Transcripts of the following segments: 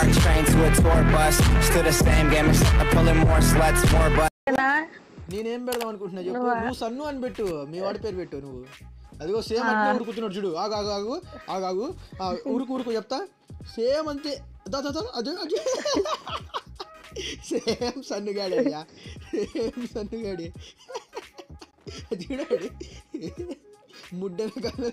Orange train to a tour bus. Still the same game, except I'm pulling more sluts, more butts. నా నేనేం పెడదాం అనుకుంటున్నా చెప్పు నువ్వు సన్ను అని పెట్టు మీ వాడి పేరు పెట్టు నువ్వు అదిగో సేమ్ అట్లా ఉరుకుతున్నాడు చూడు ఆగు ఆగు ఆగు ఆగు ఆగు ఆ, ఉరుకు ఉరుకు చెప్తా సేమ్ అంతే దా దా, దా, అదే అదే సేమ్ సన్నుగాడే అయ్యా సేమ్ సన్నుగాడే చూడాడు ముడ్డన కాదు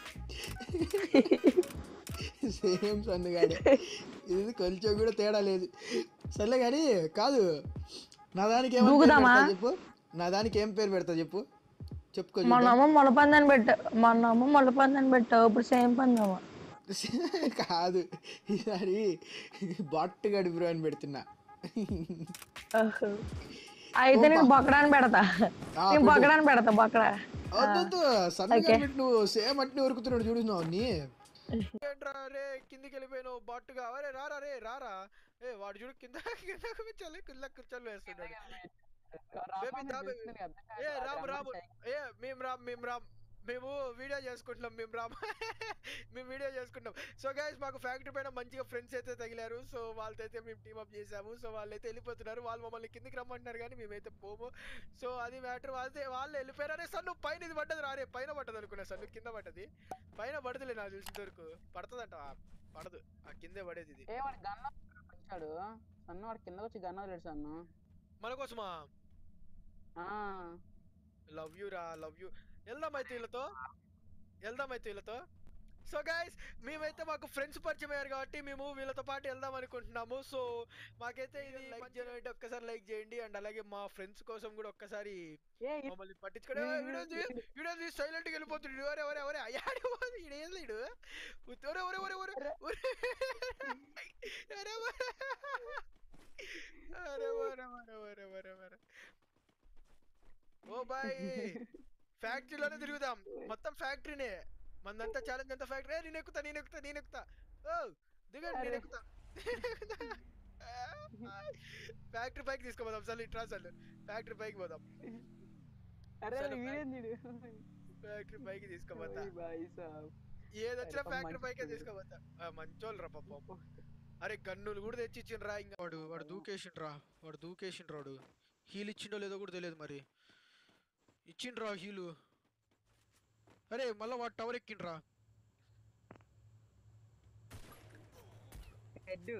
సేమ్ సన్నుగాడే ఇది కొంచెం కూడా తేడా లేదు సర్లే కానీ కాదు నా దానికి ఏం దూకుదామా? చెప్పు నా దానికి ఏం పేరు పెడతా చెప్పు చెప్పుకో మొన్న అమ్మ మొల పందని పెట్టా మొన్న అమ్మ మొల పందని పెట్టావు ఇప్పుడు సేమ్ పందమ్మ కాదు ఈసారి బొట్టు గడి బ్రో అని పెడుతున్నా అయితే నేను బొక్కడాన్ని పెడతా ఆ, నేను బొక్కడాన్ని పెడతా బొక్కడా వద్దు సన్నగా పెట్టి నువ్వు సేమ్ అట్నే ఉరుకుతున్నాడు చూడు నువ్వు అన్ని రే కిందికి వెళ్ళిపోయినావు బట్టుగా అరే రారా రే రారా ఏ వాడు చూడు కింద కింద కూర్చోలే కింద కూర్చొని వేస్తున్నాడు బేబీ దా బేబీ. ఏ రాము రాము ఏ మేము రామ్ మేము రామ్ మేము వీడియో చేసుకుంటున్నాం మేము రామ్ మేము వీడియో చేసుకుంటాం సో గైస్ మాకు ఫ్యాక్టరీ పైన మంచిగా ఫ్రెండ్స్ అయితే తగిలారు సో వాళ్ళతో అయితే మేము టీమ్ అప్ చేసాము సో వాళ్ళు అయితే వెళ్ళిపోతున్నారు వాళ్ళు మమ్మల్ని కిందికి రమ్మంటున్నారు కానీ మేమైతే పోము సో అది మ్యాటర్ అదే వాళ్ళు వెళ్ళిపోయారే సార్ నువ్వు పైన ఇది పడ్డది రారే పైన పడ్డది అనుకున్నా సార్ నువ్వు కింద పడ్డది పైన పడదులే నాకు తెలిసిన వరకు పడుతుందంట పడదు ఆ కిందే పడేది ఇది ఏ వాడు గన్న వచ్చాడు సన్ను వాడు కింద వచ్చి గన్న వదిలేడు సన్ను మన కోసమా ఆ, లవ్ యూ రా లవ్ యూ వెళ్దాం అయితే వీళ్ళతో వెళ్దాం అయితే వీళ్ళతో సో గైస్ మేమైతే మాకు ఫ్రెండ్స్ పరిచయం అయ్యారు కాబట్టి మేము వీళ్ళతో పాటు వెళ్దాం అనుకుంటున్నాము సో మాకైతే ఇది లైక్ చేయండి ఒక్కసారి లైక్ చేయండి అండ్ అలాగే మా ఫ్రెండ్స్ కోసం కూడా ఒక్కసారి ఏ ఇ- మమ్మల్ని పట్టించుకోండి వీడియో వీడియో తీసి సైలెంట్ గా వెళ్ళిపోతుండు ఒరే ఒరే ఒరే అయ్యాడు ఈడేం లేడు ఒరే ఒరే ఒరే ఒరే ఒరే అరే ఒరే అరే ఒరే ఒరే ఒరే ఒరే ఒరే ఓ బాయ్ ఫ్యాక్టరీలోనే తిరుగుదాం మొత్తం ఫ్యాక్టరీనే మందంతా ఛాలెంజ్ అంతా ఫ్యాక్టరీ నేను ఎక్కుతా నేను ఎక్కుతా నేను ఎక్కుతా ఓ దిగండి నేను అరే. ఎక్కుతా ఫ్యాక్టరీ పైకి తీసుకోపోదాం సార్ ఇట్రా సార్ ఫ్యాక్టరీ పైకి పోదాం అరే సరే, వీడేంది వీడు? ఫ్యాక్టరీ పైకి తీసుకోపోతా ఓయ్ బాయ్ సాబ్. ఏదొచ్చినా పాపం ఫ్యాక్టరీ మంచి పైకే పిల్లడు. తీసుకోపోతా ఆ, మంచోళ్ళు రా పాపం అరే గన్నులు కూడా తెచ్చి ఇచ్చిండ్రా ఇంకా వాడు వాడు దూకేసిండ్రా వాడు దూకేసిండ్రా వాడు హీల్ ఇచ్చిండో లేదో కూడా తెలియదు మరి ఇచ్చిండ్రా హీలు అరే మళ్ళా వాడు టవర్ ఎక్కిండ్రా హెడ్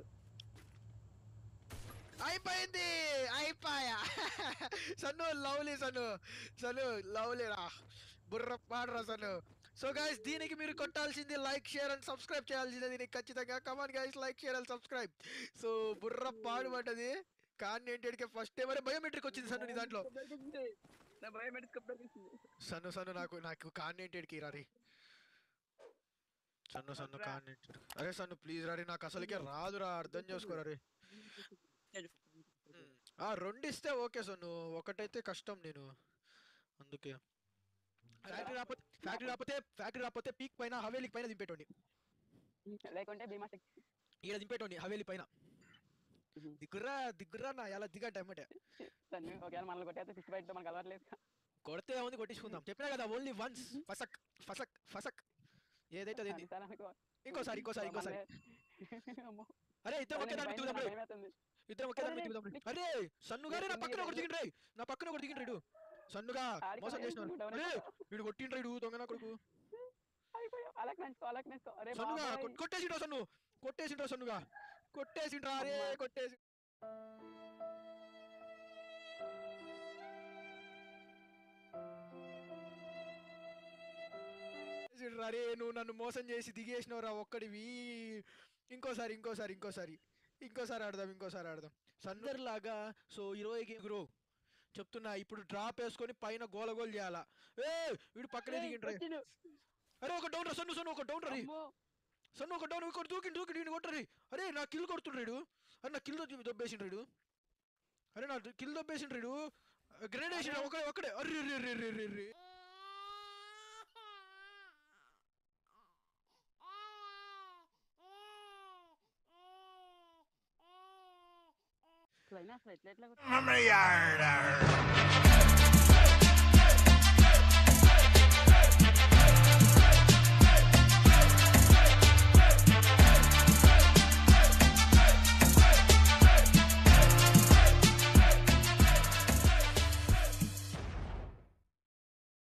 అయిపోయింది అయిపోయా సన్ను లవ్లీ సన్ను సన్ను లవ్లీ రా బుర్ర పాడరా సన్ను సో గైస్ దీనికి మీరు కొట్టాల్సింది లైక్ షేర్ అండ్ సబ్స్క్రైబ్ చేయాల్సిందే దీనికి ఖచ్చితంగా come on guys like share and subscribe so బుర్ర పాడు పడ్డది కానీ ఏంటి ఫస్ట్ టైం అరే బయోమెట్రిక్ వచ్చింది సన్ను నీ దాంట్లో నా బయోమెట్రిక్ కప్లర్ తీసింది సన్ను సన్ను నాకు నాకు కాన్నేంటెడ్కి రారి సన్ను సన్ను కాన్నేంటెడ్ అరే సన్ను ప్లీజ్ రారి నాకు అసలుకే రాదురా అర్థం చేసుకోరా రే ఆ రెండు ఇస్తే ఓకే సన్ను ఒకటైతే కష్టం నేను అందుకే ఫ్యాక్టరీ రాకపోతే ఫ్యాక్టరీ రాకపోతే ఫ్యాక్టరీ రాకపోతే పీక్ పైన హవేలీ పైన దింపేటోండి లేకుంటే భీమా శక్తి ఈడ దింపేటోండి హవేలీ పైన Mhm. దిగురా దిగురా నా ఎలా దిగా టైమటే సన్ను ఒకవేళ మనల్ని కొట్టేస్తే ఫిష్ బయట మనకు అలవాట్లేదు కొడితే ఏముంది కొట్టించుకుందాం చెప్పినా కదా ఓన్లీ వన్స్ ఫసక్ ఫసక్ ఫసక్ ఏదైతే అదేంది అన్నిసార్లు అనుకో. ఇంకోసారి ఇంకోసారి ఇంకోసారి మనల్ని- అమ్మో. అరే ఇద్దరం ఒకే సరే, దానికి భయం దిగుదాం రే భయం వేస్తుంది. ఇద్దరం ఒకే దాని మీద అరే, దిగుదాం రే. అరే సన్ను గారే నా నీ- పక్కన నీ- ఒకటి దిగిండ్రు రే నా పక్కన ఒకటి దిగిండ్రు ఇడు సన్నుగా ఆడికి మోసం భయం చేసినారు వేస్తుంది, అరే ఎవరైనా- వీడు కొట్టిండ్రు ఇడు దొంగ నా కొడుకు అయిపోయావు. అలాగే నేర్చుకో, అలాగే నేర్చుకో. అరే సన్నుగా బాబాయ్. కొట్- కొట్టేసిండ్రా సన్ను కొట్టేసిండ్రా సన్నుగా కొట్టేసిండ్రా అరే అమ్మా. కొట్టేసి కొట్టేసిండ్రా, అరే నువ్వు నన్ను మోసం చేసి దిగేసినవురా ఒక్కడివి ఇంకోసారి ఇంకోసారి ఇంకోసారి ఇంకోసారి ఆడదాం ఇంకోసారి ఆడదాం సందర్ లాగా సో ఇరవై గేమ్ గ్రో చెప్తున్నా ఇప్పుడు డ్రాప్ వేసుకొని పైన గోల గోల్ చేయాలా ఏ వీడు పక్కనే ఏయ్, దిగిండ్రా వచ్చిండు. అరే ఒక డౌన్ రా సన్ను సన్ను ఒక డౌన్ రా రే. అమ్మో. సన్ను ఒక డౌన్ ఇక్కడ దూకి దూకి నేను కొట్టరి అరే నా కిల్ కొడుతుండ్రాడు అరే నా కిల్ దొబ్బేసిండ్రాడు అరే నా కిల్ దొబ్బేసిండ్రాడు గ్రెనేడ్ వేసిన ఒక ఒకడే అరే రే రే రే రే రే అసలు అయినా అసలు ఎట్లా ఎట్లా కొట్టాడు? From the yard.